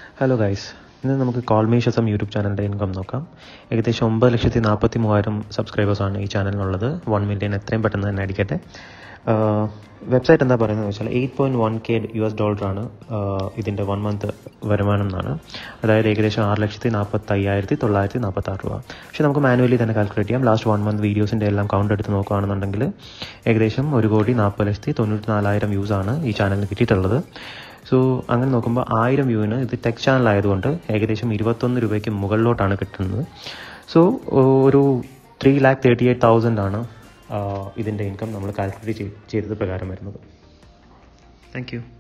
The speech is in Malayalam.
ഹലോ ഗൈസ് ഇന്ന് നമുക്ക് കോൾമീഷസം യൂട്യൂബ് ചാനലിൻ്റെ ഇൻകം നോക്കാം ഏകദേശം ഒമ്പത് ലക്ഷത്തി നാൽപ്പത്തി മൂവായിരം സബ്സ്ക്രൈബേഴ്സാണ് ഈ ചാനലിനുള്ളത് വൺ മില്യൺ എത്രയും പെട്ടെന്ന് തന്നെ അടിക്കട്ടെ വെബ്സൈറ്റ് എന്താ പറയുന്നത് വെച്ചാൽ eight point one K US എസ് ഡോളറാണ് ഇതിൻ്റെ വൺ മന്ത് വരുമാനം എന്നാണ് അതായത് ഏകദേശം ആറ് ലക്ഷത്തി നാൽപ്പത്തി അയ്യായിരത്തി തൊള്ളായിരത്തി നാൽപ്പത്താറ് രൂപ പക്ഷേ നമുക്ക് മാനുവലി തന്നെ കാൽക്കുലേറ്റ് ചെയ്യാം ലാസ്റ്റ് വൺ മന്ത് വീഡിയോസിൻ്റെ എല്ലാം കൗണ്ട് എടുത്ത് നോക്കുകയാണെന്നുണ്ടെങ്കിൽ ഏകദേശം ഒരു കോടി നാൽപ്പത് ലക്ഷത്തി തൊണ്ണൂറ്റി നാലായിരം വ്യൂസാണ് ഈ ചാനലിന് കിട്ടിയിട്ടുള്ളത് സോ അങ്ങനെ നോക്കുമ്പോൾ ആയിരം വ്യൂവിന് ഇത് ടെക് ചാനൽ ആയതുകൊണ്ട് ഏകദേശം ഇരുപത്തൊന്ന് രൂപയ്ക്ക് മുകളിലോട്ടാണ് കിട്ടുന്നത് സോ ഒരു three lakh thirty eight thousand ആണ് ഇതിൻ്റെ ഇൻകം നമ്മൾ കാൽക്കുലേറ്റ് ചെയ്തത് പ്രകാരം വരുന്നത് താങ്ക് യു